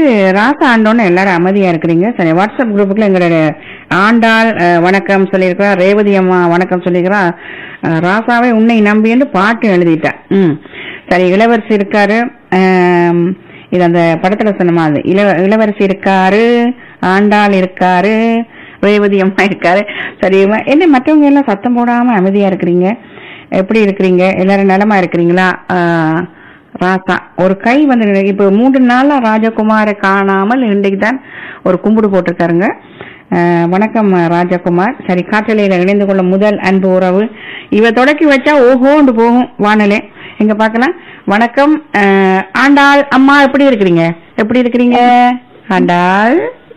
திடீர்னு ராசா ஆண்டோன்னு எல்லாரும் அமைதியா இருக்கிறீங்க சரி வாட்ஸ்அப் குரூப்புக்குள்ள எங்களோட ஆண்டாள் அஹ், வணக்கம் சொல்லியிருக்கிறா ரேவதி அம்மா வணக்கம் சொல்லியிருக்கிறா அஹ், ராசாவே உன்னை நம்பின்னு பாட்டு எழுதிட்டா ம் சரி இளவரசி இருக்காரு ஆம், இது அந்த படத்துல சொன்ன மாதிரி இள இளவரசி இருக்காரு ஆண்டாள் இருக்காரு ரேவதி அம்மா இருக்காரு சரி இவ- என்ன மற்றவங்க எல்லாம் சத்தம் போடாம அமைதியா இருக்கிறீங்க எப்படி இருக்கிறீங்க எல்லாரும் நலமா இருக்கிறீங்களா ஆஹ், ராசா ஒரு கை வந்து நின்னு- இப்ப மூன்று நாளா ராஜகுமாரை காணாமல் இன்றைக்கு தான் ஒரு கும்பிடு போட்டிருக்காருங்க ஆஹ், வணக்கம் ராஜகுமார் சரி காற்றலையில இணைந்து கொள்ள முதல் அன்பு உறவு இவ தொடக்கி வச்சா ஓஹோண்டு போகும் வானலே எங்க பார்க்கலாம் வணக்கம் ஆஹ், ஆண்டாள் அம்மா எப்படி இருக்கிறீங்க எப்படி இருக்கிறீங்க ஆண்டாள்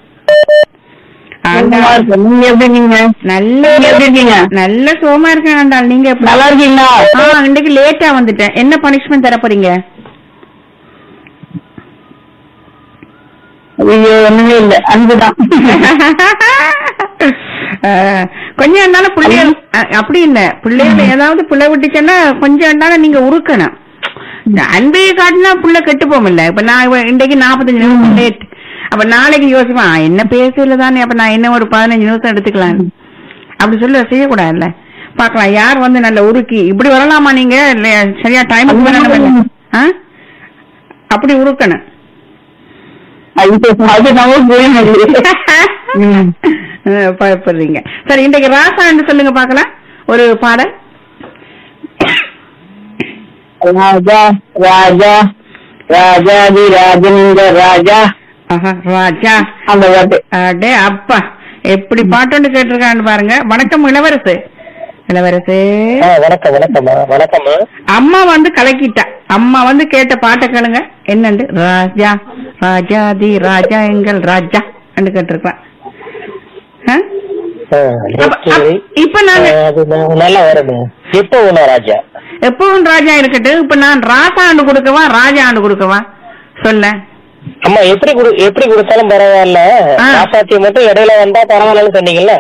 ஆண்டாள் நீங்க எப்படி இருக்கீங்க நல்ல நீங்க எப்படி இருக்கீங்க நல்ல சுகமா இருக்கேன் ஆண்டாள் நீங்க எப்படி நல்லா இருக்கீங்களா ஆ இன்னைக்கு லேட்டா வந்துட்டேன் என்ன பனிஷ்மெண்ட் தர போறீங்க ஐயோ ஒண்ணுமே இல்ல அன்புதான் அஹ், கொஞ்சம் இருந்தாலும் பிள்ளைகள் அஹ், அப்படி இல்ல பிள்ளைகள் ஏதாவது பிள்ளை விட்டுச்சுன்னா கொஞ்சம் இருந்தாலும் நீங்க உருக்கணும் இந்த அன்பையை காட்டினா புள்ள கெட்டு போமில்ல இப்ப நான் இவ- இன்றைக்கு நாற்பத்தஞ்சு நிமிஷம் லேட் அப்ப நாளைக்கு யோசிப்பா "ஆ, என்ன பேசல தானே அப்ப நான் என்ன ஒரு பதினஞ்சு நிமிஷம் எடுத்துக்கலாம் அப்படி சொல்ல செய்யக்கூடாதுல்ல பாக்கலாம் யார் வந்து நல்ல உருக்கி இப்படி வரலாமா நீங்க இல்ல சரியா டைம் அப்படி உருக்கணும் அது அது நம்ம புரியும் ம். அஹ் பயப்படுறீங்க சரி இன்றைக்கு ராசான்னு சொல்லுங்க பாக்கலாம் ஒரு பாடல் ராஜா ராஜா ராஜாதி ராஜனிந்த ராஜா ஆஹா, ராஜா அந்த பாட்டு அடே அப்பா எப்படி பாட்டோண்டு கேட்டிருக்கான்னு பாருங்க வணக்கம் இளவரசு இளவரசு வணக்கம் வணக்கம்மா வணக்கம்மா அம்மா வந்து கலக்கிட்டா அம்மா வந்து கேட்ட பாட்டை கேளுங்க என்னண்டு ராஜா ராஜாதி ராஜா எங்கள் ராஜா கேட்டிருக்கான் ஆ? ஆ, அப்ப- சரி. அப்ப- இப்ப நாங்க ஆ, அது ந- நல்லா வருது எப்போ உணா ராஜா எப்பவும் ராஜா இருக்கட்டும் இப்ப நான் ராசா ஆண்டு கொடுக்கவா ராஜா ஆண்டு கொடுக்கவா சொல்ல அம்மா எப்படி குடு எப்படி கொடுத்தாலும் பரவாயில்ல ஆ. ராசாத்தி மட்டும் இடையில வந்தா பரவாயில்லன்னு சொன்னீங்கல்ல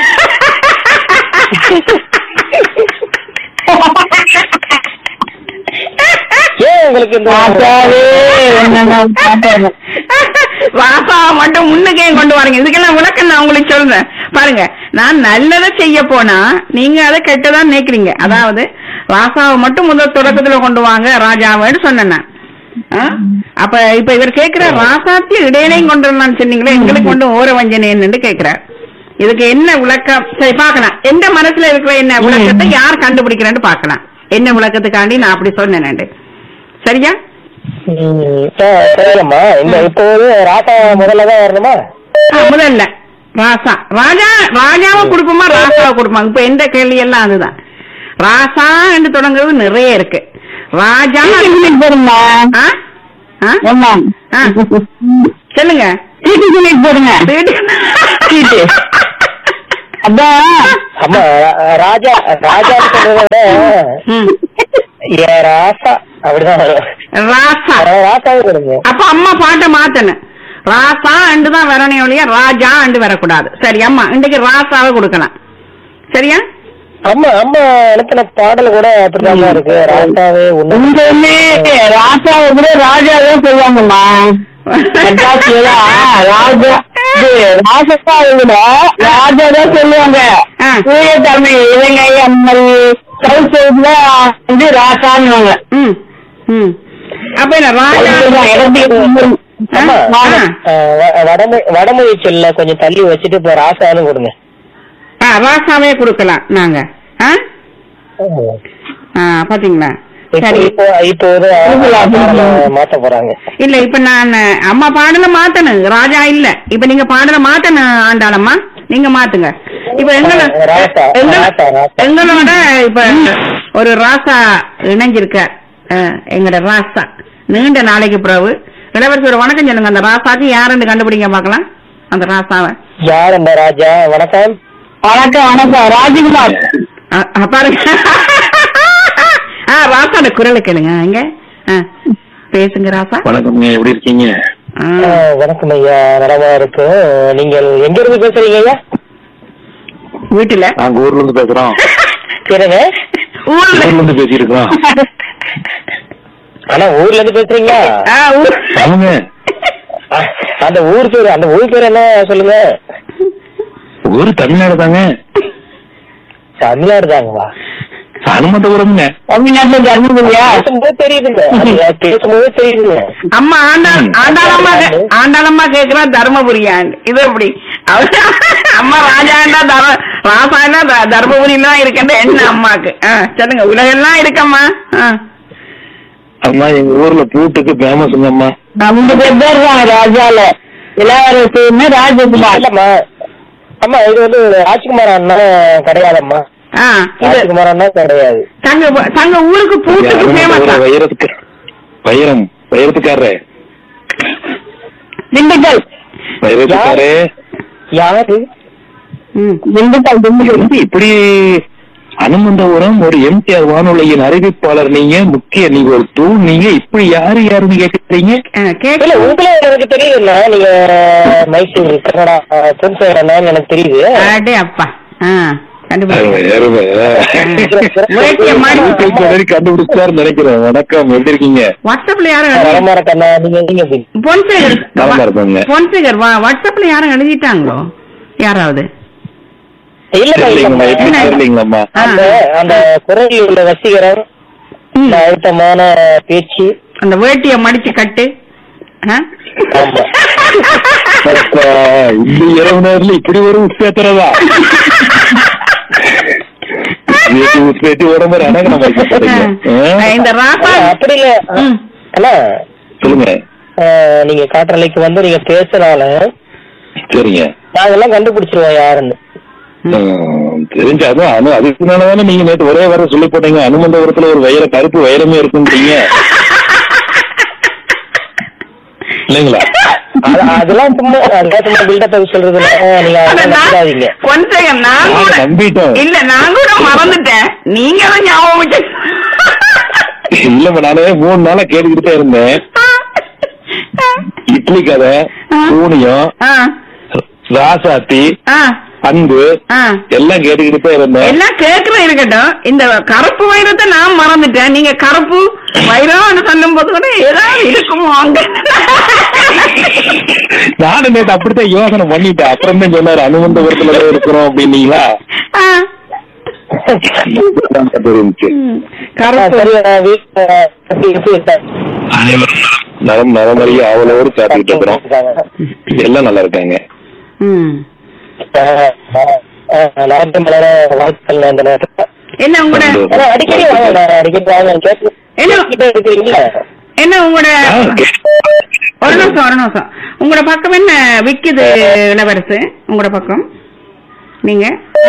ஏன் உங்களுக்கு இந்த ராஜாவே என்னென்ன பாட்டு ராசா மட்டும் முன்னுக்கே கொண்டு வரீங்க இதுக்கெல்லாம் விளக்கம் நான் உங்களுக்கு சொல்றேன் பாருங்க நான் நல்லதை செய்ய போனா நீங்க அதை கெட்டதா நினைக்கிறீங்க அதாவது ராசாவை மட்டும் முதல் தொடக்கத்துல கொண்டு வாங்க ராஜாவைன்னு சொன்னேன் நான். ஆ? அப்ப இப்ப இவர் கேக்குற ராசாத்தி இடையிலையும் கொண்டு வரலாம்னு சொன்னீங்களே எங்களுக்கு கொண்டு ஓர வஞ்சனேன்னு கேக்குறார் இதுக்கு என்ன விளக்கம் சரி பார்க்கலாம் எந்த மனசுல இருக்கிற என்ன விளக்கத்தை யார் கண்டுபிடிக்கிறேன்னு பார்க்கலாம் என்ன விளக்கத்துக்காண்டி நான் அப்படி சொன்னேன் சரியா ம், ஆ, சரிங்கம்மா இந்த இப்போ ராசா முதல்ல தான் வரணுமா ஆ, முதல்ல ராசா ராஜா ராஜாவை கொடுப்போமா ராசாவை கொடுப்போமா இப்ப எந்த கேள்வி எல்லாம் அதுதான் ராசா என்று தொடங்குறது நிறைய இருக்கு ராஜா போடுங்க ஆ? ஆ? ஏம்மா? ஆ. சொல்லுங்க சீட்டு சொல்லிட்டு போடுங்க சீட்டு. அதான் அம்மா ரா- ராஜா ராஜான்னு சொல்றத விட ம். ஏ ராசா அப்படிதான் வரும் ராசா ராசாவே கொடுங்க அப்ப அம்மா பாட்டை மாத்தணும் ராசா அண்டு தான் வரணும் ஒழிய ராஜா அண்டு வரக்கூடாது சரி அம்மா இன்றைக்கு ராசாவை கொடுக்கலாம் சரியா அம்மா அம்மா அனுப்பின பாடல் கூட அப்படிதான் இருக்கு ராசாவே உன்னை உங்க வந்து ராசாவை கூட ராஜாவே சொல்லுவாங்கம்மா மெட்ராஸ்ல ராஜா இது ராஜாவை விட ராஜா தான் சொல்லுவாங்க ஆ. தூய தமிழ் இலங்கை அந்த மாதிரி சவுத் சைட்ல வந்து ராசான்னுவாங்க ம் ம் அப்ப என்ன ராஜா அம்மா ஆ, ஆ. அஹ், வ- வடமொழி வடமொழி சொல்ல கொஞ்சம் தள்ளி வச்சுட்டு இப்ப ராசான்னு கொடுங்க ஆ, ராசாவே கொடுக்கலாம் நாங்க ஆ? ஆ, பாத்தீங்களா இப்போ சரி இப்போ இப்போ ஒரு பாடலை மாத்த போறாங்க இல்ல இப்ப நான் அம்மா பாடல மாத்தணும் ராஜா இல்ல இப்ப நீங்க பாடல மாத்தணும் ஆண்டாளம்மா நீங்க மாத்துங்க இப்ப எங்கள ராசா, எங்கள- ராசா, ராசா. எங்களோட இப்ப ஒரு ராசா இணைஞ்சிருக்க அஹ், எங்கட ராசா நீண்ட நாளைக்கு பிறகு இளவரசி ஒரு வணக்கம் சொல்லுங்க அந்த ராசாக்கு யாருன்னு கண்டுபிடிங்க பார்க்கலாம் அந்த ராசாவை யார் அந்த ராஜா வணக்கம் வணக்கம் வணக்கம் ராஜகுமார் ஆ, ஆ, பாருங்க ஆ ராசாட குரலை கேளுங்க எங்க ஆ, பேசுங்க ராசா வணக்கம்ங்க எப்படி இருக்கீங்க ஆ, அஹ், வணக்கம் ஐயா நலமா இருக்கு நீங்கள் எங்க இருந்து பேசுறீங்க ஐயா வீட்டுல நாங்க ஊர்ல இருந்து பேசுறோம் கேளுங்க ஊர்ல ஊர்ல இருந்து பேசியிருக்கோம் ஆனா ஊர்ல இருந்து பேசுறீங்களா ஆ, ஊர் ஆமாங்க அஹ், அந்த ஊர் பேரு அந்த ஊர் பேர் என்ன சொல்லுங்க ஒரு தமிழ்நாடு தாங்க தமிழ்நாடு தாங்கவா அனுமந்தபுரம்ங்க தமிழ்நாட்டுல தர்மபுரியா பேசும்போது தெரியுதுங்க அது பேசும்போது தெரியுதுங்க அம்மா ஆண்டாள் ஆண்டாளம்மா கே- ஆண்டாளம்மா கேக்குறா தர்மபுரியாண்டு இது எப்படி அவ- அம்மா ராஜாண்டா தர ராசாண்டா த- தர்மபுரியில தான் இருக்கேன் என்ன அம்மாக்கு ஆ, சொல்லுங்க உலகெல்லாம் இருக்கம்மா ஆ. அம்மா எங்க ஊர்ல பூட்டுக்கு ஃபேமஸ்ங்க அம்மா ரெண்டு பேர் தான் இருக்காங்க ராஜால இளவரசின்னு ராஜகுமார் இல்லம்மா அம்மா இது வந்து ராஜ்குமார் அண்ணா கிடையாதம்மா ஆ, இது ராஜ்குமார் அண்ணா கிடையாது தங்க தங்க ஊருக்கு பூட்டுக்கு அனுமந்தபுரம் ஃபேமஸ் வைரத்துக்கு வைரம் வைரத்துக்காரரு திண்டுக்கல் வைரத்துக்காரே யாரு திண்டுக்கல் திண்டுக்கல் எப்படி இப்படி அனுமந்தபுரம் ஒரு எம்டிஆர் வானொலியின் அறிவிப்பாளர் நீங்க முக்கிய நீங்க ஒரு தூண் நீங்க இப்படி யாரு யாருன்னு கேக்குறீங்க இல்ல கேட்கல உங்களை எனக்கு தெரியுதுல்ல நீங்க மைசூர் கன்னடா புன்சேகர் அண்ணான்னு எனக்கு தெரியுது அடே அப்பா ஆ கண்டுபிடிச்சேன் அருமை, அருமை. வேட்டிய மாடி சரி, கண்டுபிடிச்சாருன்னு நினைக்கிறேன் வணக்கம் எப்படி இருக்கீங்க வாட்ஸ்அப்ல யாரும் எழுதி வரமாற கண்ணா நீங்க நீங்க எப்படி? பொன்சேகர் நலமா இருப்பாங்க. பொன்சேகர் வா வாட்ஸ்அப்ல யாரும் எழுதிட்டாங்களோ யாராவது இல்லம்மா தெரியலீங்களா எப்படி இல்லம்மா தெரியலீங்களாம்மா ஆ. அந்த அந்த குரலில் உள்ள வசீகரம் இந்த அழுத்தமான பேச்சு அந்த வேட்டிய மடிச்சு கட்டு ஆ? ஆமா. அப்பா, இந்த இரவு நேரத்துல இப்படி ஒரு உற்பேத்துறதா உற்பேத்தி உடம்பு ரணங்க நம்ம வைக்க போறீங்க. ஆ, ஆ? இந்த ராசா ஆ, அப்படி இல்ல ம். அண்ணா சொல்லுங்க ஆ, நீங்க காற்றலைக்கு வந்து நீங்க பேசுனால சரிங்க நாங்கெல்லாம் கண்டுபிடிச்சிருவோம் யாருன்னு ம், தெரிஞ்சாலும் அனு அதுக்குனாலதானே நீங்க நேற்று ஒரே வர சொல்லி போட்டீங்க அனுமந்தபுரத்துல ஒரு வைர கருப்பு வைரமே இருக்குன்றீங்க இல்லைங்களா அது- அதெல்லாம் சும்மா அதெல்லாம் சும்மா பில்டப் சொல்றதுல நீங்க அட, அதெல்லாம் நான்- நம்பாதீங்க பொன்சேகர் நான் நாங்க கூட நம்பிட்டோம் இல்ல நான் கூட மறந்துட்டேன் நீங்க தான் ஞாபகம் வச்சு இல்ல நானே மூணு நாளா கேட்டுக்கிட்டு தான் இருந்தேன் இட்லி கதை பூனியம் ஆ, ராசாத்தி ஆ, அன்பு ஆ. எல்லாம் கேட்டுக்கிட்டு தான் இருந்தேன் எல்லாம் கேக்குற இருக்கட்டும் இந்த கருப்பு வைரத்தை நான் மறந்துட்டேன் நீங்க கருப்பு வைரம்னு சொல்லும் போது கூட ஏதாவது இருக்குமோ அங்க நானும் நேத்து அப்படித்தான் யோசனை பண்ணிட்டேன் அப்புறம் தான் சொன்னாரு அனுமந்தபுரத்துல தான் இருக்கிறோம் அப்படின்னீங்களா ஆ, அதான் தெரிஞ்சுச்சு ம், ஆ, கருப்பு சரி நான் வீட்டுல எப்படி எப்படி இருக்கேன்? அனைவரும் நலம் நலமறிய அவளோடு காத்துக்கிட்டு இருக்கிறோம் எல்லாம் நல்லா இருக்காங்க ம். ஆ, ஆ, ஆ, நாட்டு மலர வாழ்த்துக்கள் அந்த நேரத்துல என்ன உங்களோட ஆனா, அடிக்கடி வாங்க நான் அடிக்கடி வாங்க கேட்டு என்ன? கிட்ட இருக்கிறீங்களா என்ன உங்களோட ஆ, ஒரு நிமிஷம் ஒரு நிமிஷம் உங்களோட பக்கம் என்ன விக்குது இளவரசு உங்களோட பக்கம் நீங்க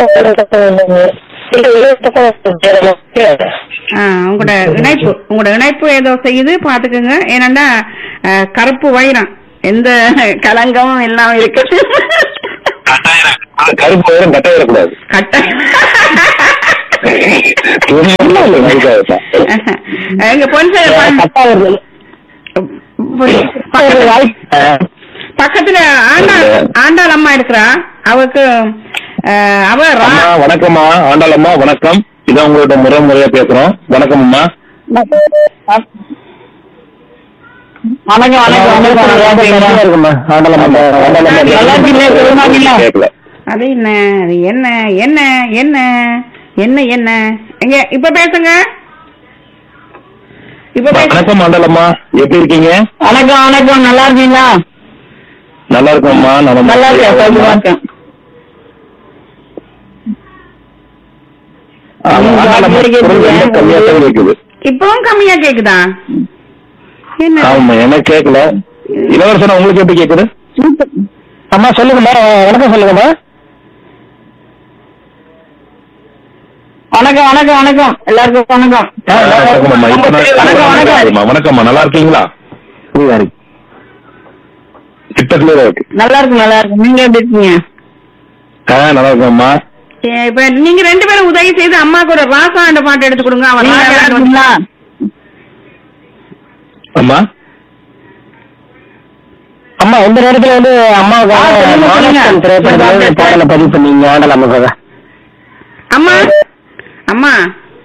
ஆ, உங்களோட இணைப்பு உங்களோட இணைப்பு ஏதோ செய்யுது பாத்துக்கோங்க ஏனண்டா ஆ, கருப்பு வைரம் எந்த கலங்கமும் எல்லாம் இருக்குது கருப்பு வைரம் கட்டாயிடக்கூடாது கட்டாயம் துணியெல்லாம் இல்லை அதுக்காகத்தான். எங்க பொன்சேகர் பக்கத்துல ஆண்டாள் ஆண்டாள் அம்மா இருக்கிறா அவருக்கு ஆ, அவ ரா- அம்மா வணக்கம்மா ஆண்டாளம்மா வணக்கம் இதான் உங்களோட முறை முறையா பேசுறோம் வணக்கம் அம்மா வணக்கம் வணக்கம் வணக்கம் கேட்கல அது என்ன அது என்ன என்ன என்ன என்ன என்ன எங்க இப்ப பேசுங்க இப்ப பேச வணக்கம் ஆண்டாளம்மா எப்படி இருக்கீங்க வணக்கம் வணக்கம் நல்லா இருக்கீங்களா நல்லா இருக்கோம்மா நம்ம நல்லா இருக்கேன் சௌக்கியமா இருக்கேன் ஆண்டாளம்மா குரல் ரொம்ப கம்மியா தான் இருக்குது இப்பவும் கம்மியா கேக்குதா என்ன ஆமா எனக்கு கேட்கல இளவரசனா உங்களுக்கு எப்படி கேக்குது அம்மா சொல்லுங்கம்மா வணக்கம் சொல்லுங்கம்மா வணக்கம் வணக்கம் வணக்கம் எல்லாருக்கும் வணக்கம் ஆ, வணக்கம்மா. இப்ப நான் வணக்கம் வணக்கம் வணக்கம்மா. வணக்கம்மா நல்லா இருக்கீங்களா கிட்ட கிளியரா இருக்கு நல்லா இருக்கு நல்லா இருக்கு நீங்க எப்படி இருக்கீங்க ஆ நல்லா இருக்கோம்மா சரி, இப்ப நீங்க ரெண்டு பேரும் உதவி செய்து அம்மாக்கு ஒரு ராசாண்ட பாட்டு எடுத்து கொடுங்க அவன் நீங்க நல்லா ராஜாண்டு வந்து- இருக்கீங்களா அம்மா அம்மா இந்த நேரத்துல வந்து அம்மாவுக்கு ஆ, சொல்லுங்க, மானஸ்தன் சொல்லுங்க. திரைப்படத்துல பாடல பதிவு பண்ணீங்க ஆண்டல் அம்மாக்காக அம்மா அம்மா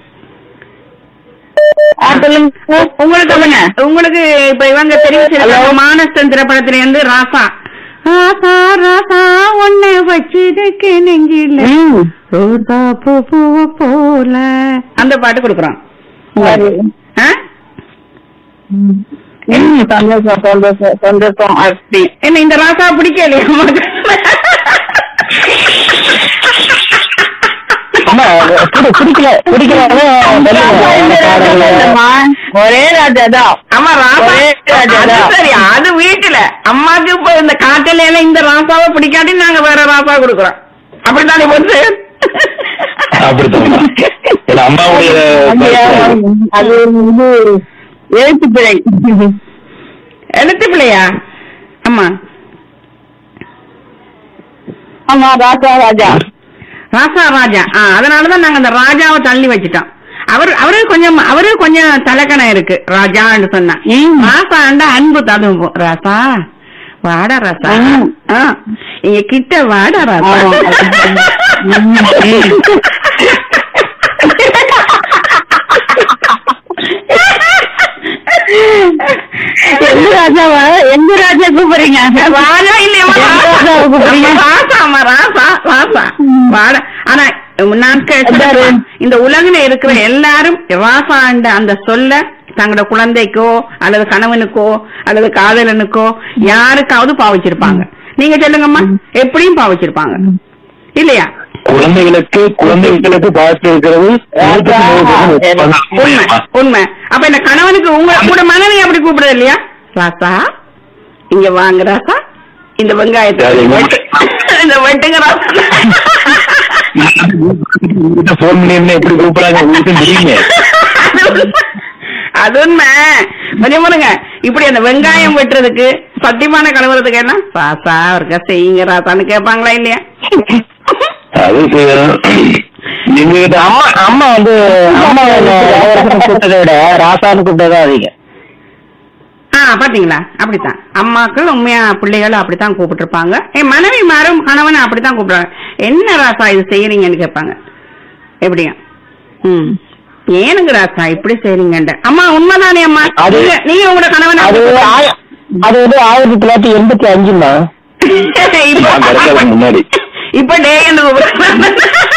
ஆ, சொல்லுங்க உங்களுக்கு சொல்லுங்க. உங்களுக்கு இப்ப இவங்க தெரிவு செய்யறாங்க மானஸ்தன் திரைப்படத்துல இருந்து ராசா ராசா ராசா ஒன்ன வச்சிருக்க நெஞ்சில ரோசா பூ பூவ போல அந்த பாட்டு கொடுக்குறோம் ஆ? சந்தோஷம் சந்தோஷம் சந்தோஷம் அப்படி என்ன இந்த ராசா பிடிக்கலையா உனக்கு? அம்மா பிடி- பிடிக்கல பிடிக்கல ஒரே ராஜா தான் ஆமா ராசா ஒரே ராஜா அது தான். சரி அது வீட்டுல அம்மாக்கு இப்ப இந்த காட்டுல எல்லாம் இந்த ராசாவை பிடிக்காட்டி நாங்க வேற ராசா கொடுக்குறோம் அப்படித்தானே போச்சு அப்படித்தான் ஏன்னா அம்மாவுடைய அது இது எழுத்து பிழை எழுத்து பிள்ளையா ஆமா ஆமா ராஜா ராஜா ராசா ராஜா ஆ அதனாலதான் நாங்க அந்த ராஜாவை தள்ளி வச்சுட்டோம் அவர் அவரு கொஞ்சம் அவரு கொஞ்சம் தலக்கணம் இருக்கு ராஜான்னு சொன்னா ராசாண்டா அன்பு ததும்பும் ராசா வாடா ராசா ம். ஆ, இங்க கிட்ட வாடா ராசா எந்த ராஜாவா எந்த ராஜா கூப்பிடுறீங்க ராஜா இல்லையம்மா எந்த ராஜாவை கூப்பிடுறீங்க? ராசாமா ராசா ராசா வாடா ஆனா நான் கே- அதாரு. இந்த உலகில இருக்கிற எல்லாரும் ராசாண்ட அந்த சொல்ல தங்களோட குழந்தைக்கோ அல்லது கணவனுக்கோ அல்லது காதலனுக்கோ யாருக்காவது பாவிச்சிருப்பாங்க நீங்க சொல்லுங்கம்மா எப்படியும் பாவிச்சிருப்பாங்க இல்லையா குழந்தைகளுக்கு குழந்தைகளுக்கு பார்த்து இருக்கிறது உண்மை உண்மை அப்ப இந்த கணவனுக்கு உங்க உங்களோட மனைவி அப்படி கூப்பிடுறது இல்லையா ராசா இங்க வாங்க ராசா இந்த வெங்காயத்தை சரி. வெட்டு. இந்த வெட்டுங்க ராசா போன் பண்ணி எப்படி கூப்பிடாங்க உங்களுக்கு தெரியுங்க அது உண்மை. அது உண்மை கொஞ்சம் பாருங்க இப்படி அந்த வெங்காயம் வெட்டுறதுக்கு சத்தியமான கலவரத்துக்கு என்ன ராசா இருக்க செய்யுங்க ராசான்னு கேட்பாங்களா இல்லையா அது செய்யணும் எங்ககிட்ட அம்மா அம்மா வந்து அம்மா அவருக்கு கூப்பிட்டதை விட ராசான்னு கூப்பிட்டதா அதிகம் ஆ பாத்தீங்களா அப்படித்தான் அம்மாக்கள் உண்மையா பிள்ளைகள் அப்படித்தான் கூப்பிட்டு இருப்பாங்க என் மனைவி மாரும் கணவன் அப்படித்தான் கூப்பிடுறாங்க என்ன ராசா இது செய்யறீங்கன்னு கேட்பாங்க எப்படியா ம் ஏனுங்க ராசா இப்படி செய்றீங்கன்ற அம்மா உண்மைதானே அம்மா அது- நீங்க- நீங்க உங்களோட கணவன் அது ஆய- அது வந்து ஆயிரத்தி தொள்ளாயிரத்தி எண்பத்தி அஞ்சுமா நான் பிறக்கிறதுக்கு முன்னாடி இப்ப டே என்று கூப்பிடுறாங்க.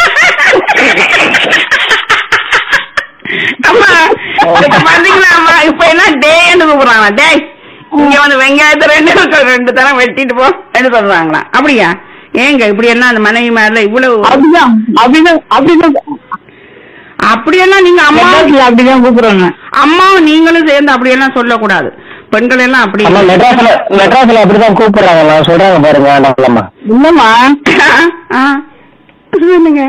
அம்மா இப்ப பாத்தீங்களா அம்மா இப்ப என்ன டே என்று கூப்பிடுறாங்க டேய் இங்க வந்து வெங்காயத்தை ரெண்டு ரெண்டு தரம் வெட்டிட்டு போ என்று சொல்றாங்களா அப்படியா ஏங்க இப்படி எல்லாம் அந்த மனைவி மேல இவ்வளவு அப்படிதான் அப்படிதான் அப்படிதான் அப்படியெல்லாம் நீங்க அம்மா மெட்ராஸ்ல அப்படிதான் கூப்பிடுறாங்க அம்மாவும் நீங்களும் சேர்ந்து அப்படியெல்லாம் சொல்லக்கூடாது பெண்கள் எல்லாம் அப்படி அம்மா மெட்ராஸ்ல மெட்ராஸ்ல அப்படிதான் கூப்பிடுறாங்க சொல்றாங்க பாருங்க நல்லம்மா இல்லம்மா ஆ, சொல்லுங்க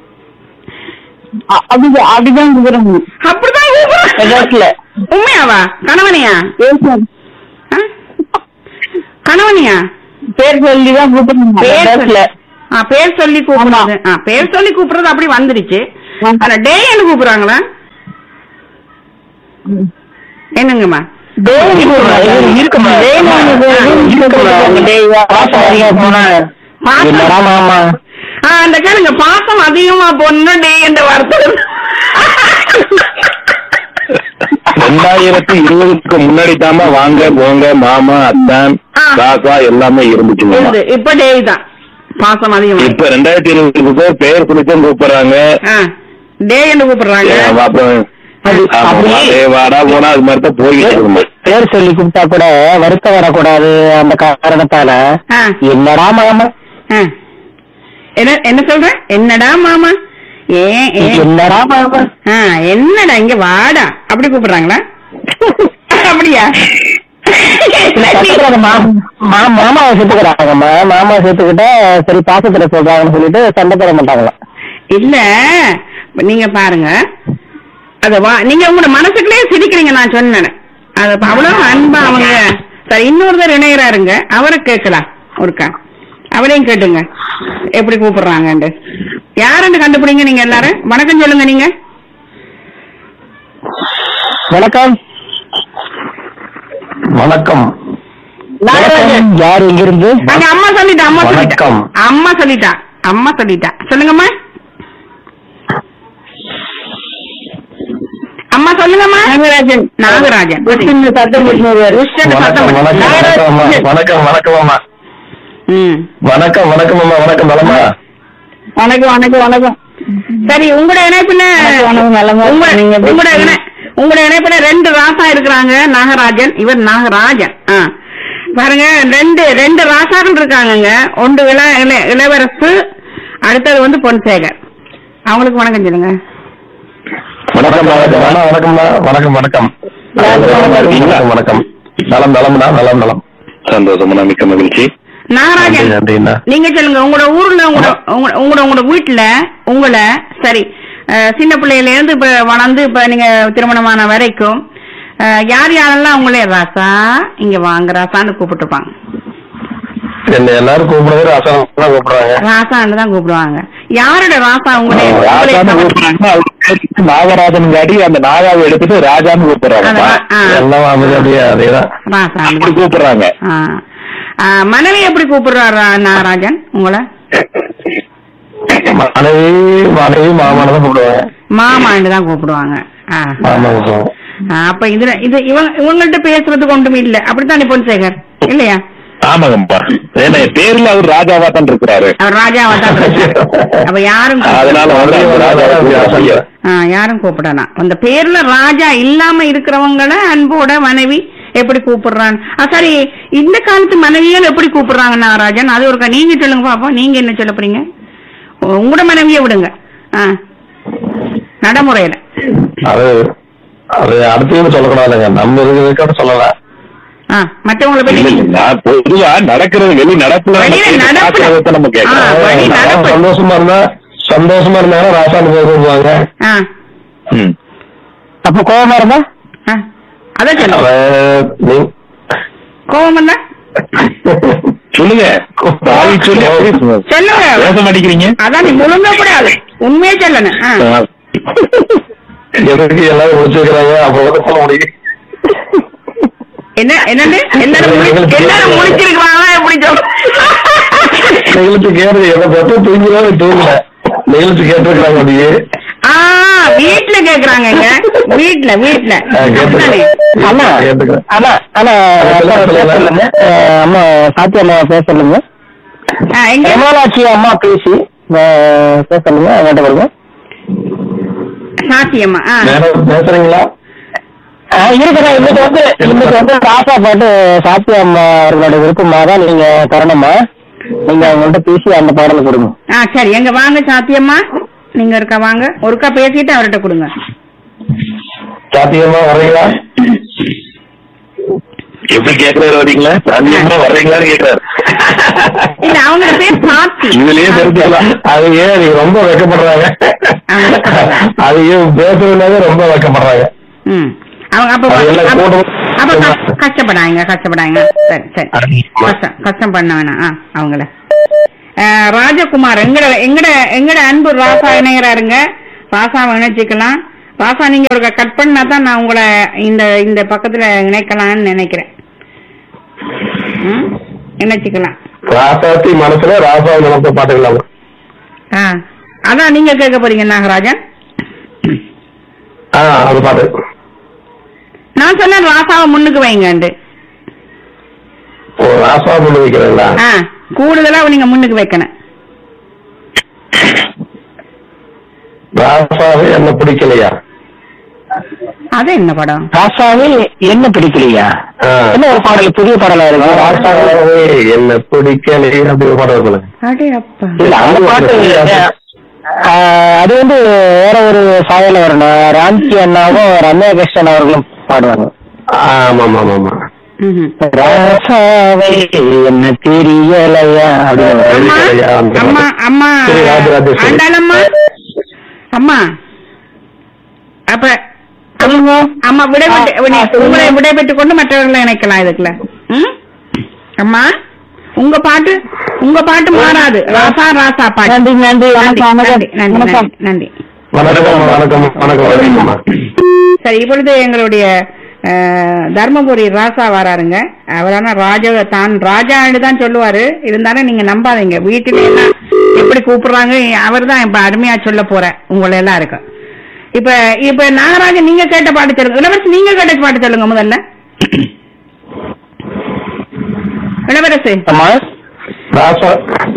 அ- அப்படிதான் அப்படிதான் கூப்பிடுறாங்க அப்படிதான் கூப்பிடுறாங்க. மெட்ராஸ்ல உண்மையாவா கணவனியா பேர் ஆ? கணவனியா பேர் சொல்லிதான் கூப்பிடுறாங்க பேர் மெட்ராஸ்ல ஆ, பேர் சொல்லி கூப்பிடுறது ஆ, பேர் சொல்லி கூப்பிடுறது அப்படி வந்துருச்சு ஆ. ஆனா டேன்னு கூப்பிடுறாங்களா என்னங்கம்மா இருக்குமா பாசம் அதிகம் போனா பாசம். என்னடா மாமா ஆ, அந்த கேளுங்க பாசம் அதிகமா பொண்ணு டே என்ற வார்த்தை ரெண்டாயிரத்தி இருபதுக்கு முன்னாடி தாமா வாங்க போங்க மாமா அத்தான் ஆ. ராசா எல்லாமே இருந்துச்சுங்க இருந்து. இப்ப டே தான் பாசம் அதிகமா இப்ப ரெண்டாயிரத்தி இருபதுக்கு பேர் பெயர் குறிச்சும் கூப்பிடுறாங்க ஆ, டே என்று கூப்பிடுறாங்க ஏ, அப்புறம் அது- ஆமா, அப்படியே- டேய் வாடா போனா அது மாதிரி தான் போய்கிட்டு இருக்குமா பேர் சொல்லி கூப்பிட்டா கூட வருத்தம் வரக்கூடாது அந்த காரணத்தால ஆ, என்னடா மாமா ஆ. என்ன என்ன சொல்ற என்னடா மாமா ஏன் ஏன் என்னடா மாமா ஆ, என்னடா இங்க வாடா அப்படி கூப்பிடுறாங்களா அப்படியா இல்ல, கத்துக்கிறாங்க மா- மா- மாமாவை சேர்த்துக்கிறாங்கம்மா மாமாவை சேர்த்துக்கிட்டா சரி பாசத்துல சொல்றாங்கன்னு சொல்லிட்டு சண்டை தர மாட்டாங்களாம் இல்ல நீங்க பாருங்க அத வா நீங்க உங்களோட மனசுக்குள்ளே சிரிக்கிறீங்க நான் சொன்னேன் அது அப்ப அவ்வளவு அன்பா அவங்க சரி இன்னொருத்தர் இணையறாருங்க அவரை கேட்கலாம் ஒருக்கா அவரையும் கேட்டுங்க எப்படி கூப்பிடுறாங்கன்னு யாருன்னு கண்டுபிடிங்க நீங்க எல்லாரும் வணக்கம் சொல்லுங்க நீங்க வணக்கம் வணக்கம் வணக்கம். யார் எங்க இருந்து அங்க அம்மா சொல்லிட்டா அம்மா சொல்லிட்டா வணக்கம். அம்மா சொல்லிட்டா அம்மா சொல்லிட்டா சொல்லுங்கம்மா அம்மா சொல்லுங்கம்மா நாகராஜன் நாகராஜன் உஷ்ண சத்தம் போட்டுன்னு வருவாரு. உஷ்ணன்னு சத்தம் போட்டு- வணக்கம் நாகராஜன். வணக்கம் வணக்கம் அம்மா ம் வணக்கம் வணக்கம் அம்மா வணக்கம் நலமா வணக்கம் வணக்கம் வணக்கம் சரி உங்களோட இணைப்புல வணக்கம், நலமா உங்களோட நீங்க எப்படி உங்களோட இருக்கீங்க? இணை- உங்களோட இணைப்புல ரெண்டு ராசா இருக்கிறாங்க நாகராஜன் இவர் நாகராஜன் ஆ. பாருங்க ரெண்டு ரெண்டு ராசாக்கள் இருக்காங்கங்க ஒன்று இள இள- இளவரசு அடுத்தது வந்து பொன்சேகர் அவங்களுக்கு வணக்கம் சொல்லுங்க வணக்கம் வணக்கம் வணக்கம் வணக்கம் வணக்கம் வணக்கம் வணக்கம் நலம் நலம்னா நலம் நலம் சந்தோஷமா மிக்க மகிழ்ச்சி நாகராஜன் நன்றி, நன்றிண்ணா. நீங்க சொல்லுங்க உங்களோட ஊர்ல உங்களோட உங்களோட- உங்களோட உங்களோட வீட்டுல உங்களை சரி அஹ், சின்ன பிள்ளையில இருந்து இப்ப வளர்ந்து இப்ப நீங்க திருமணமான வரைக்கும் அஹ், யார் யாரெல்லாம் உங்களே ராசா இங்க வாங்க ராசான்னு கூப்பிட்டுப்பாங்க என்ன எல்லாரும் கூப்பிடுறது ரசம் தான் கூப்பிடுறாங்க ராசான்னு தான் கூப்பிடுவாங்க யாரோட ராசா உங்களே ராஜான்னு உங்களே கூப்பிடுறாங்கன்னா அவர் பேரு நாகராஜன் காட்டி அந்த நாகாவை எடுத்துட்டு ராஜான்னு கூப்பிடுறாங்க அதான், ஆ, எல்லாம் அமைதி அப்படியே அதேதான் ராசா அப்படி கூப்பிடுறாங்க ஆ. ஆ, மனைவி எப்படி கூப்பிடுறாரு நாகராஜன் உங்களை மனைவி மனைவி மாமான தான் கூப்பிடுவாங்க மாமான்னு தான் கூப்பிடுவாங்க ஆ. மாமா கூப்பிடுவாங்க ஆ, அப்ப இதுல இது இவங்க இவங்கள்ட்ட பேசுறதுக்கு ஒன்றும் இல்ல அப்படித்தானே பொன்சேகர் இல்லையா ஆமாங்கப்பா ஏன்னா பேர்ல அவர் ராஜாவா தான் இருக்கிறாரு அவர் ராஜாவா தான் இருக்காரு. அப்ப யாரும் கூப்பிட- அதனால வந்து அவர் ராஜாவை கூப்பிட முடியாது. ஆ, யாரும் கூப்பிடலாம் அந்த பேர்ல ராஜா இல்லாம இருக்கிறவங்கள அன்போட மனைவி எப்படி கூப்பிடுறான் ஆ, சரி இந்த காலத்து மனைவிகள் எப்படி கூப்பிடுறாங்க நாகராஜன் அது ஒரு நீங்க சொல்லுங்க பாப்போம் நீங்க என்ன சொல்ல போறீங்க உ- உங்களோட மனைவியை விடுங்க ஆ. நடைமுறையில அது அது அடுத்தவங்க சொல்லக்கூடாதுங்க நம்ம இருக்கிறதுக்கு சொல்லலாம் ஆ, மற்றவங்களை பத்தி இல்ல, நீங்க- நான் பொதுவா நடக்கிறது வெளி நடப்புல வெளியில நடப்புல. பார்க்கறதை நம்ம ஆ, கேட்கலாம் வழி நடப்பு. சந்தோஷமா இருந்தா சந்தோஷமா இருந்தாங்கன்னா ராசான்னு போய் கூப்பிடுவாங்க ஆ, ம். அப்ப கோபமா இருந்தா ஆ. அதான் சொல்லுங்க அவன் நீ- கோபம் இல்ல சொல்லுங்க பாவி சொல்லி சொல்லுங்க பேச மாட்டேங்கிறீங்க அதான் நீ முழுங்கப்படாது உண்மையே சொல்லணும் ஆ. ஆ. எதுக்கு எல்லாரும் முடிச்சிருக்கிறாங்க அப்ப வந்து சொல்ல முடியும் என்ன என்னது எல்லாரும் முழி- எல்லாரும் முடிச்சிருக்கிறாங்களா எப்படி சொல்ல நிகழ்ச்சி கேட்டு எதை பத்தி தூங்கிதான் தூங்கல நிகழ்ச்சி கேட்டிருக்கிறாங்க அப்படியே ஆ வீட்டுல கேக்குறாங்கங்க வீட்டுல வீட்டுல ஆ, அப்படிதானே? கேட்டிருக்கிறேன். அம்மா கேட்டிருக்கிறேன். அம்மா அம்மா பேசலுங்க அம்மா சாத்தி அம்மா பேசலுங்க ஆ, எங்க கமலாட்சி அம்மா பேசி பேசலுங்க அவங்கள்ட்ட கொடுங்க சாத்தியம்மா ஆ மேடம் பேசுறீங்களா இருக்கிறேன் இன்னைக்கு வந்து இன்னைக்கு வந்து ராசா பாட்டு சாத்தி அம்மா அவர்களோட விருப்பமா தான் நீங்க தரணுமா நீங்க அவங்கள்ட்ட பேசி அந்த பாடலை கொடுங்க ஆ சரி எங்க வாங்க சாத்தியம்மா நீங்க இருக்கா வாங்க ஒருக்கா பேசிட்டு அவர்கிட்ட கொடுங்க சாத்தியமா வர்றீங்களா எப்படி கேக்குறாரு வரீங்களா சாந்தியமா வர்றீங்களான்னு கேக்குறாரு இல்ல அவங்க பேர் சாத்தி இதுலயே தெரிஞ்சுக்கலாம் அது ஏன் நீங்க ரொம்ப வெக்கப்படுறாங்க அது ஏன் பேசுறதுனால ரொம்ப வெக்கப்படுறாங்க ம் அவங்க அப்ப அது எல்லாம் அப்ப- கூட்டம். அப்ப கஷ்ட- கஷ்டப்படாங்க கஷ்டப்படாங்க சரி சரி கஷ்டம் கஷ்டம் பண்ண வேணாம் ஆ, அவங்கள அஹ், ராஜகுமார் எங்கட எங்கட எங்கட அன்பு ராசா இணையறாருங்க ராசாவை இணைச்சிக்கலாம் ராசா நீங்க ஒரு கட் பண்ணா தான் நான் உங்களை இந்த இந்த பக்கத்துல இணைக்கலாம்னு நினைக்கிறேன் ம்? இணைச்சிக்கலாம் ராசாத்தி மனசுல ராசா நினைப்ப பாத்துக்கலாம் ஆ அதான் நீங்க கேட்க போறீங்க நாகராஜன் ஆ அது பாட்டு நான் சொன்னேன் ராசாவை முன்னுக்கு வைங்கண்டு ஓ ராசா கொண்டு வைக்கிறீங்களா ஆ கூடுதலா நீங்க முன்னுக்கு வைக்கணும் ராசாவே என்ன பிடிக்கலையா அது என்ன படம் ராசாவே என்ன பிடிக்கலையா ஆ. என்ன ஒரு பாடல் புதிய பாடலா இருக்கு ராசாவே என்ன பிடிக்கலையா அப்படி ஒரு பாடம் இருக்குல்ல அடே அப்பா இல்ல அந்த பாட்டு ஆஹ், அது வந்து வேற ஒரு சாயல வரணும் ராம்கி அண்ணாவும் ரம்யா கிருஷ்ணன் அவர்களும் பாடுவாங்க ஆமா ஆமா ஆமா ஆமா ம்ஹும். ராசாவே என்ன தெரியலையா அப்படின்னு அம்மா தெரியலையா, அந்த அம்மா பாட்டு. அம்மா சரி, ராஜ ராஜேஸ்வரி. ஆண்டாளம்மா அம்மா அப்ப அம்மா விடைபெற்று ஆ, சொல்லுங்க. உங்களை விடைபெற்றுக் கொண்டு மற்றவர்களை இணைக்கலாம் இதுக்குள்ள ம்? அம்மா உங்க பாட்டு உங்க பாட்டு மாறாது ராசா ராசா பாட்டு நன்றி நன்றி வணக்கம் நன்றி நன்றி வணக்கம் நன்றி நன்றி வணக்கம் வணக்கம் வணக்கம் வணக்கம்மா சரி இப்பொழுது எங்களுடைய அஹ், தர்மபுரி ராசா வராருங்க அவரான ராஜா தான் ராஜான்னு தான் சொல்லுவாரு இருந்தாலும் நீங்க நம்பாதீங்க வீட்டுல எல்லாம் எப்படி கூப்பிடுறாங்க அவர் தான் இப்ப அருமையா சொல்ல போற உங்களை எல்லாம் இருக்கு இப்ப இப்ப நாகராஜன் நீங்க கேட்ட பாட்டு சொல்லுங்க இளவரசு நீங்க கேட்ட பாட்டு சொல்லுங்க முதல்ல இளவரசு அம்மா ராசா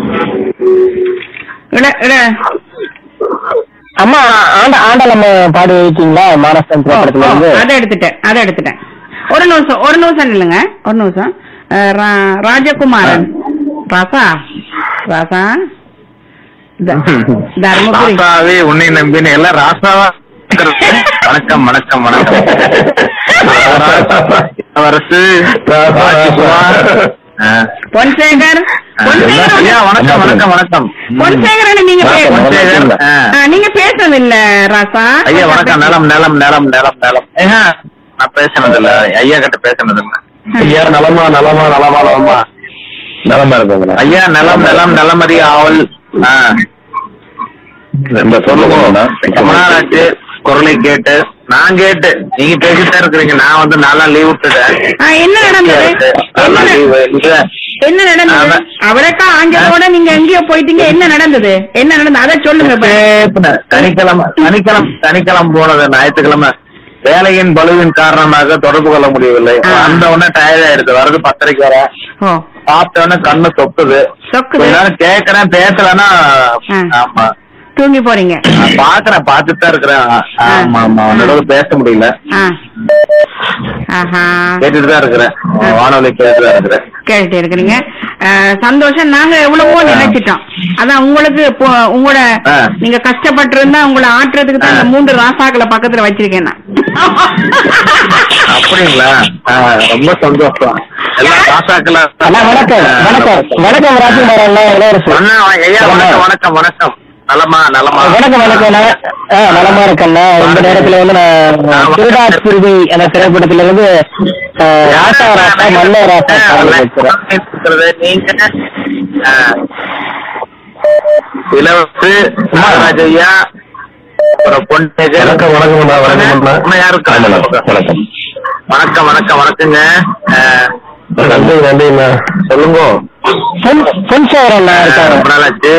இட இட அம்மா ஆண்ட ஆண்டாளம்ம பாடி வைக்கீங்களா மானஸ்தன் திரைப்படத்துல இருந்து அதை எடுத்துட்டேன் அதை எடுத்துட்டேன் ஒரு நிமிஷம் ஒரு நிமிஷம் இல்லைங்க ஒரு நிமிஷம் அஹ், ரா- ராஜகுமாரன் ராசா ராசா த- தர்மபுரி ராசாவே உன்னை நம்பின எல்லாம் ராசாவா வணக்கம் வணக்கம் வணக்கம் அரசு ராஜகுமார் ஆ. பொன்சேகர் பொன்சேகர் ஐயா வணக்கம் வணக்கம் வணக்கம் பொன்சேகரன் நீங்க பே- பொன்சேகர், ஆ. ஆ, நீங்க பேசுறது இல்ல ராசா ஐயா வணக்கம் நிலம் நிலம் நிலம் நிலம் நிலம் ஏங்க, நான் பேசினது இல்ல ஐயா கிட்ட பேசினது இல்ல ஐயா நலமா நலமா நலமா நலமா நலமா இருக்குங்க ஐயா நிலம் நிலம் நிலமதி ஆவல் ஆ. ரொம்ப சொல்லுங்க ரொம்ப நாள் ஆச்சு குரலை கேட்டு நான் கேட்டு நீங்க பேசிட்டே இருக்கிறீங்க நான் வந்து நாளா லீவ் விட்டுட்டேன் ஆ, என்ன நடந்தது என்ன நாலா நட- leave. இல்ல. என்ன நடந்தது ஆமா. அவரக்கா ஆஞ்சலோட நீங்க எங்கேயோ போயிட்டீங்க என்ன நடந்தது என்ன நடந்தது அதை சொல்லுங்க இப்ப. பேசுனேன். சனிக்கிழமை சனிக்கிழமை சனிக்கிழமை போனது ஞாயிற்றுக்கிழமை வேலையின் பலுவின் காரணமாக தொடர்பு கொள்ள முடியவில்லை ஆ. அந்த உடனே டயர்ட் ஆயிடுது வரது பத்தரைக்கு வர ஓ சாப்பிட்ட உடனே கண்ணு சொக்குது சொக்குது. கொஞ்ச நேரம் கேக்குறேன் பேசலன்னா ஆ. ஆமா தூங்கி போறீங்க நான் பாக்குறேன் பாத்துட்டு தான் இருக்கிறேன் ஆமா ஆமா உன்னோட பேச முடியல ஆ ஆஹா கேட்டுட்டு தான் இருக்கிறேன் வானொலி கேட்டுட்டு தான் இருக்கிறேன் கேட்டுட்டு இருக்கிறீங்க ஆ, சந்தோஷம் நாங்க எவ்வளவோ நினைச்சிட்டோம் அதான் உங்களுக்கு இப்போ உங்களோட ஆ. நீங்க கஷ்டப்பட்டு இருந்தா உங்களை ஆட்டுறதுக்கு தான் இந்த ஆ. மூன்று ராசாக்களை பக்கத்துல வச்சிருக்கேன் நான் அப்படிங்களா ஆ, ரொம்ப சந்தோஷம் எல்லாம் காசாக்கல அண்ணா வணக்கம் வணக்கம் வணக்கம் ராஜ்குமார் அண்ணா இளவரசு அண்ணா, ஐயா வணக்கம் வணக்கம் வணக்கம் நலமா நலமா வணக்கம் வணக்கம் அண்ணா. ஆ, நலமா இருக்கண்ணா இந்த நேரத்துல வந்து நான் திருடாஸ்பிருதி அந்த திரைப்படத்துல இருந்து ஆ, ராசா ராசா மல்ல ராசா பாடல் வைக்கிறேன் இருக்கிறது நீங்க ஆ, இளவரசு மகாராஜ் ஐயா அப்புறம் பொன்னேஜர் வணக்கம், வணக்கம் அண்ணா, வணக்கம் அண்ணா. இன்னும் யாரு இருக்கா? வணக்கம். வணக்கம் வணக்கம் வணக்கங்க ஆ, நன்றி நன்றிண்ணா சொல்லுங்க பொன் பொன் சேகர் அண்ணா இருக்காங்க ரொம்ப நாள் ஆச்சு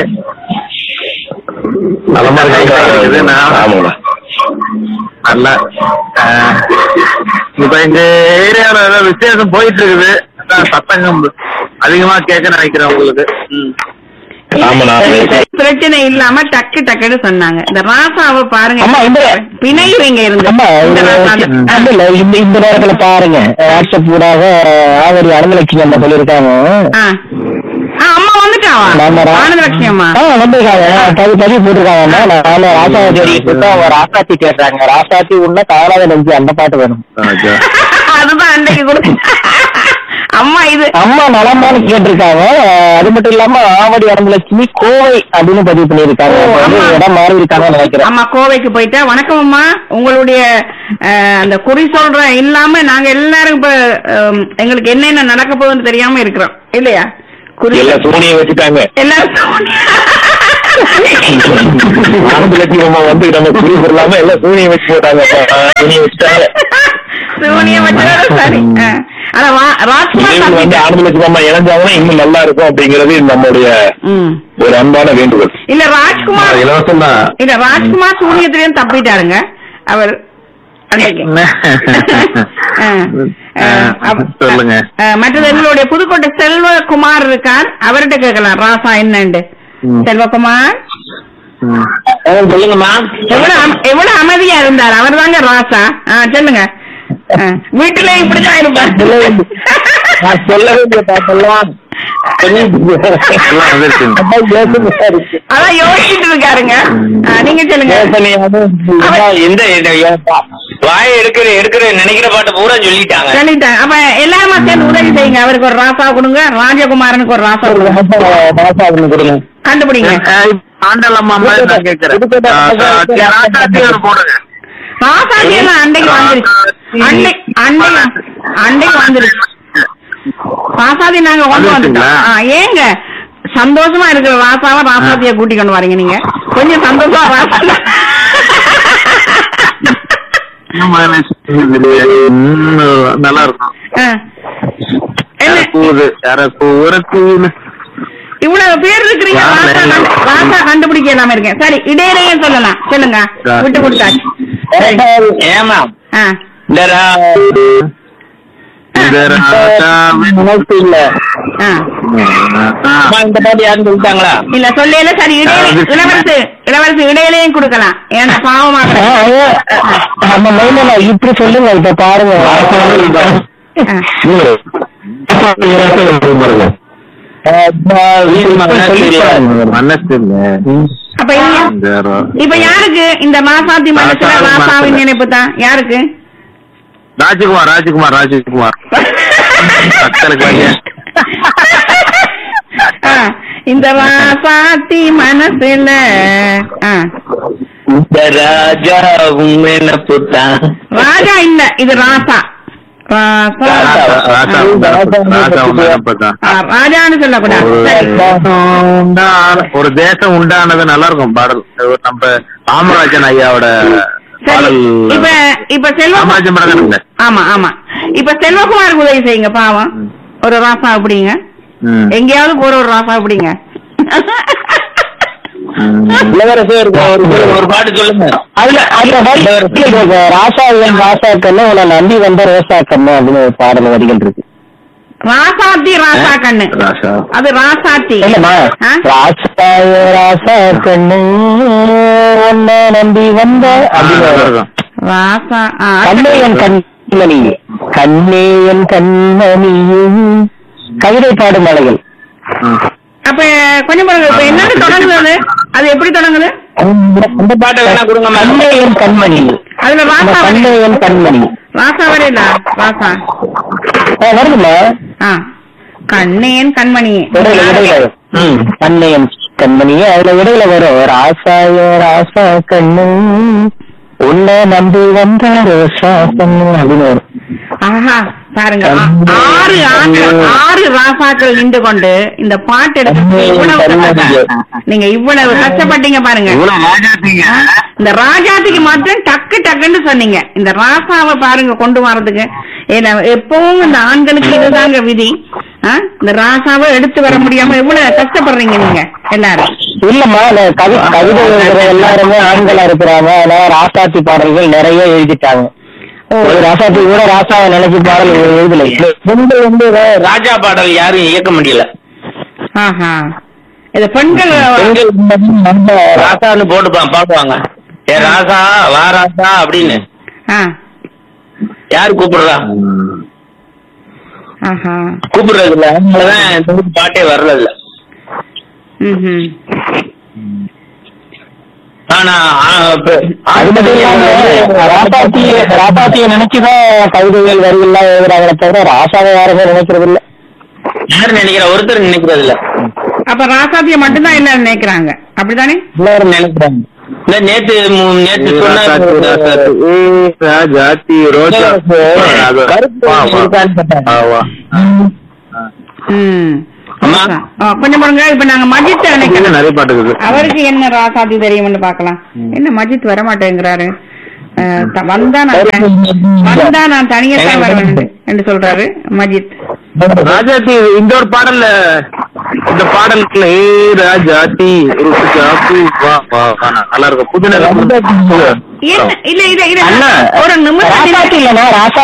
நலமா இருக்குது, நான் ஆமாண்ணா நல்லா ஆ, இப்ப எங்க ஏரியால ஏதோ விசேஷம் போயிட்டு இருக்குது அதான் சத்தங்கம் அதிகமா கேட்க நினைக்கிறேன் உங்களுக்கு ம். ஆமாண்ணா. பிரச்சனை இல்லாம டக்கு டக்குன்னு சொன்னாங்க இந்த ராசாவை பாருங்க அம்மா, இந்த- பிணைவீங்க இருந்து அம்மா இந்த ராசா இந்த- அப்படி இல்ல, இந்த இந்த நேரத்துல பாருங்க வாட்ஸ்அப் ஊடாக ஆவரி அனுமலட்சுமி அம்மா சொல்லியிருக்காங்க ஆ. ஆ, அம்மா வந்துட்டாவா ஆமாடா. ஆனந்தலட்சுமி அம்மா ஆ வந்திருக்காங்க பதிவு பதிவு போட்டிருக்காங்க நாம ராசாவை தேடி போட்டு அவங்க ராசாத்தி கேட்டாங்க ராசாத்தி உள்ள காணாத நெஞ்சு அந்த பாட்டு வேணும் அதுதான் அன்றைக்கு கொடுத்து அம்மா இது அம்மா நலமான்னு கேட்டிருக்காங்க அது மட்டும் இல்லாம ஆவடி அனுமலட்சுமி கோவை அப்படின்னு பதிவு பண்ணியிருக்காங்க ஓ, அப்ப வந்து ஆமா. இடம் மாறி இருக்காங்கன்னு நினைக்கிறேன் அம்மா கோவைக்கு போயிட்டா வணக்கம் அம்மா உங்களுடைய அஹ், அந்த குறி சொல்ற இல்லாம நாங்க எல்லாரும் இப்ப அஹ், எங்களுக்கு என்னென்ன நடக்க போகுதுன்னு தெரியாம இருக்கிறோம் இல்லையா குறி எல்லாம் சூனியை வச்சுட்டாங்க எல்லாரும் ஆனந்தலட்சுமி அம்மா வந்து நம்ம குறி சொல்லாம எல்லாம் சூனியை வச்சு போட்டாங்க சூனியை வச்சுட்டாங்க சூனியம் வச்சதால சரி அஹ். ஆனா வா- ராஜ்குமார் இவங்க வந்து தம்பி- ஆனந்தலட்சுமி அம்மா இணைஞ்சாங்கன்னா இன்னும் நல்லா இருக்கும் அப்படிங்கிறது நம்முடைய ம். ஒரு அன்பான வேண்டுகோள் இல்ல ராஜ்குமார் இலவசம் தான் இல்ல ராஜ்குமார் சூனியத்திலையும் தப்பிட்டாருங்க அவர் அன்னைக்கு அஹ், அஹ், அப்ப- சொல்லுங்க அஹ், மற்றது எங்களுடைய புதுக்கோட்டை செல்வகுமார் இருக்கார் அவர்கிட்ட கேட்கலாம் ராசா என்னண்டு செல்வகுமார் சொல்லுங்கம்மா எவ்வளவு அம- எவ்வளவு அமைதியா இருந்தார் அவர் தாங்க ராசா ஆ, சொல்லுங்க ஆ, வீட்டுல இப்படிதான் இருப்பார் நான் சொல்லவே இல்லைப்பா, சொல்லலாம். எல்லாம் வந்துருச்சுங்க. அப்பா யோசனையா இருக்கு. அதான் யோசிச்சுட்டு இருக்காருங்க ஆ, நீங்க சொல்லுங்க யோசனையாவே இருக்கு. எந்த வாய் எடுக்கிற எடுக்கிற நினைக்கிற பாட்டு பூரா சொல்லிட்டாங்க சொல்லிட்டேன் அப்ப எல்லாருமா சேர்ந்து உதவி செய்யுங்க அவருக்கு ஒரு ராசா கொடுங்க ராஜகுமாரனுக்கு ஒரு ராசா ஒரு கொடுங்க ராசா- ராசா ஒண்ணு கொடுங்க. கண்டுபிடிங்க ஆ, இப்ப ஆண்டலம்மா மாதிரி நான் கேட்கிறேன் ஆ, ஆ, ராசாத்தி ஒரு போடுங்க ராசாத்தி எல்லாம் அன்னைக்கு வந்துருச்சு அன்னை அன்னைக்கு அன்னைக்கு வந்துருச்சு ராசாதி நாங்க கொண்டு வந்துட்டோம் வந்துருச்சுங்களா? ஆ, ஏங்க சந்தோஷமா இருக்கிற ராசாவை ராசாத்திய கூட்டி கொண்டு வரீங்க நீங்க கொஞ்சம் சந்தோஷமா ராசா ம், நல்லா இருக்கும் ஆ. என்ன யார கூவுது யார கூவுற கூவுது இவ்வளவு பேர் இருக்கிறீங்க யார் ராசா மேல? கண்டு- ராசா கண்டுபிடிக்க இல்லாம இருக்கேன் சரி இடையிலேயே சொல்லலாம் சொல்லுங்க சரி. விட்டு கொடுத்தாச்சு சரி. ஏமா ஆ. இந்த ரா- இந்த ராஜாவின் நினைப்பு இல்ல ஆ. அம்மா, இந்த பாட்டு யாரும் சொல்லிட்டாங்களா இல்ல சொல்லல சரி இடையில இளவரசு இளவரசு இடையிலையும் கொடுக்கலாம் ஏன்னா பாவமா ஆ, ஐயா, நம்ம மைண்ட்ல இப்படி சொல்லுங்க இப்ப பாருங்க ஆ. மனசு இல்ல அப்ப இது யா- இந்த ரா- இப்ப யாருக்கு இந்த ராசாத்தி மனசுல ராசாவின் ராசாவின் மனசுல. நினைப்பு தான் யாருக்கு ராஜகுமார் ராஜகுமார் ராஜகுமார் மக்களுக்கு வழியா ஆ, இந்த ராசாத்தி மனசுல ஆ. ராஜாவும் நினைப்புத்தான் ராஜா இல்ல இது ராசா ராசா ராசா ராசா ராசா உண்டானப்பதான் ஆ, ராஜான்னு சொல்லக்கூடாது ஒரு சரி தேசம் உண்டான- ஒரு தேசம் உண்டானது நல்லா இருக்கும் பாடல் ஒரு நம்ம காமராஜன் ஐயாவோட சரி பாடல் இப்ப இப்ப செல்வ காமராஜன் படம் இல்ல ஆமா ஆமா இப்ப செல்வகுமாருக்கு உதவி செய்யுங்க பாவம் ஒரு ராசா அப்படிங்க ம். எங்கேயாவது போற ஒரு ராசா அப்படிங்க ம். இளவரசே இருக்கு ஒரு ஒரு பாட்டு சொல்லுங்க அதுல அதுல வரி இருக்கு. ராசா என் ராசா கண்ணு உன்னை நம்பி வந்த ரோசா கண்ணு அப்படின்னு ஒரு பாடல் வரிகள் இருக்கு ராசாத்தி ராசா கண்ணு ராசா அது ராசாத்தி இல்லம்மா ஆ? ராசா என் ராசா கண்ணு உன்னை நம்பி வந்த அப்படின்னு நல்லா வரும். இருக்கும். ராசா ஆ, கண்ணே என் கண்மணி கண்ணே என் கண்மணியும் கவிதை பாடும் மலைகள் ம். அப்ப கொஞ்சம் பாருங்க இப்ப என்னன்னு தொடங்குது அது அது எப்படி தொடங்குது அந்த பாட்டை வேணா கொடுங்க கண்ணே என் கண்மணி அதுல அந்த ராசா கண்ணே வரை- என் கண்மணி ராசா வரையில ராசா ஆ, வருதுமா ஆ கண்ணேன் கண்மணி இடையில இடையில ம் கண்ணையன் கண்மணி அதுல இடையில வரும் ராசாயோ ராசா கண்ணு உன்னை நம்பி வந்த ரோசா கண்ணு அப்படின்னு வரும் ஆஹா பாருங்க ஆ- ஆறு ஆண்கள் ஆறு ராசாக்கள் நின்று கொண்டு இந்த பாட்டு எடுத்து இவ்வளவு நீங்க இவ்வளவு கஷ்டப்பட்டீங்க பாருங்க இவ்வளவு ராஜாத்தீங்க இந்த ராஜாத்திக்கு மாத்திரம் டக்கு டக்குன்னு சொன்னீங்க இந்த ராசாவை பாருங்க கொண்டு வரதுக்கு ஏன்னா எப்பவும் இந்த ஆண்களுக்கு இதுதாங்க விதி ஆ? இந்த ராசாவை எடுத்து வர முடியாம எவ்வளவு கஷ்டப்படுறீங்க நீங்க எல்லாரும் இல்லம்மா இந்த கவி கவிதை எழுதுற எல்லாருமே ஆண்களா இருக்கிறாங்க அதனால ராசாத்தி பாடல்கள் நிறைய எழுதிட்டாங்க ஓ ஒரு ராசாத்தி கூட ராசாவை நினைச்சு பாடல் எழுதல பெண்கள் வந்து ராஜா பாடல் யாரும் இயக்க முடியல ஆஹா இது பெண்கள் பெண்கள் நம்ம ராசான்னு போட்டுப்பான் பாடுவாங்க ஏ ராசா வா ராசா அப்படின்னு ஆ யார் கூப்பிடுறா ஆஹா கூப்பிடுறது இல்ல அதனாலதான் இந்த ஊருக்கு பாட்டே வர்றது இல்ல ம் ஆனா அது மட்டும் இல்லாம ராசாத்திய ராசாத்திய நினைச்சுதான் கவிதைகள் வரிகள்லாம் எழுதுறாங்களே தவிர ராசாவை யாருமே நினைக்கிறது இல்ல யாரு நினைக்கிற ஒருத்தர் நினைக்கிறது இல்ல அப்ப ராசாத்திய மட்டும்தான் எல்லாரும் நினைக்கிறாங்க அப்படிதானே எல்லாரும் நினைக்கிறாங்க இல்ல நேத்து மு- நேத்து ராசாத்தி, ராசாத்தி. சொன்ன ஏய், ராஜாத்தி ரோஜா அது- கருப்பு வா, வா. இருக்கான்னு கேட்டாங்க. ஆ, வா. ம் அம்மா. ஆ, கொஞ்சம் பாருங்க இப்ப நாங்க மஜித் இன்னும் நினைக்கிறோம் நிறைய பாட்டு இருக்குது அவருக்கு என்ன ராசாத்தி தெரியும்னு பாக்கலாம் என்ன மஜித் வர மாட்டேங்கிறாரு அஹ், த- வந்தா நான் தனி- வந்தா நான் தனியா தான் வருவேன் என்று சொல்றாரு மஜித் ராஜாத்தி இந்த ஒரு பாடல்ல இந்த பாடல்ல ஏ ராஜாத்தி ருசிகா பூ வா வா வா. நல்லா இருக்கும் புது நேரம் என்ன இல்ல இல்ல இல்ல அண்ணா ஒரு நிமிஷம் ராசாத்தி இல்லைன்னா ராசா